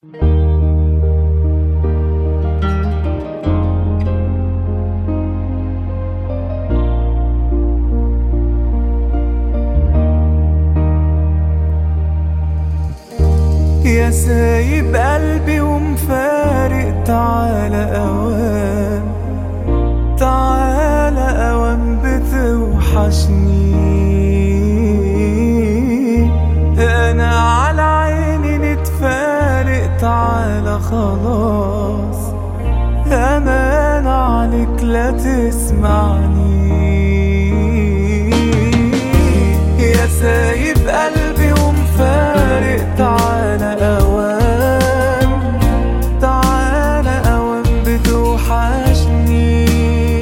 يا سايب قلبي ومفارق تعالى أوام تعالى أوام بتوحشني أنا على عيني نتفارق تعالى خلاص أمان عليك لا تسمعني يا سايب قلبي ومفارق تعالى أوام تعالى أوام بتوحشني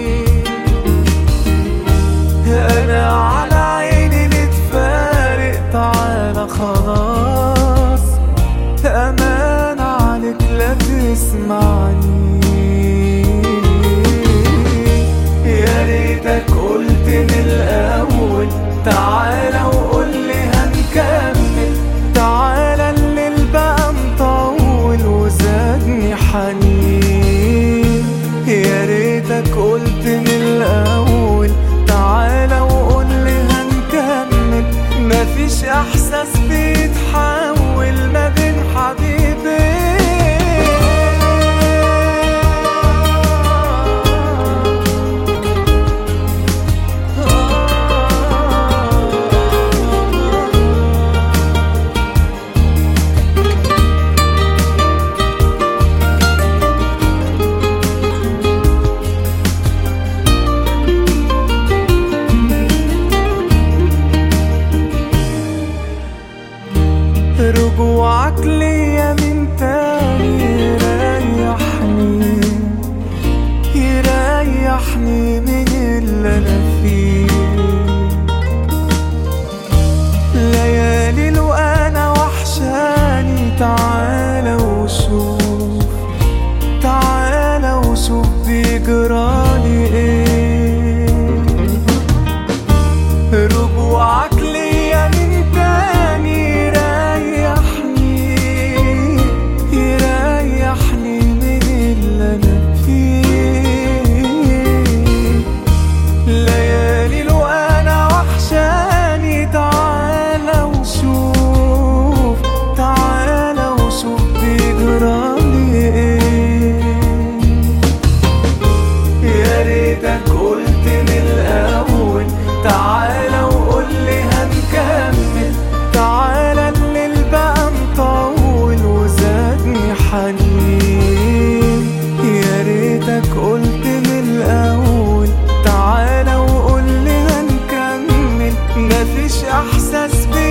أنا على عيني نتفارق تعالى خلاص أمان عليك لا تسمعني يا ريتك قلت من الأول تعالى وقول لي هنكمل تعالى الليل بقى مطول وزادني حنين يا ريتك قلت من الأول تعالى وقول لي هنكمل مفيش إحساس بيتحول ما بين حبيبين رجوعك ليا من تاني يريحني يريحني من اللي انا فيه ليالي لو انا وحشاني تعالى وشوف تعالى وشوف بيجرالي ايه رجوعك ليا من تاني يريحني يريحني من اللي انا فيه ليالي لو انا وحشاني تعالى وشوف تعالى وشوف بيجرالي ايه يا ريتك قلت من الأول تعالى وقول لي هنكمل تعالى الليل بقى مطول وزادني حنين يا ريتك قلت من الأول تعالى وقول لي هنكمل مفيش إحساس بي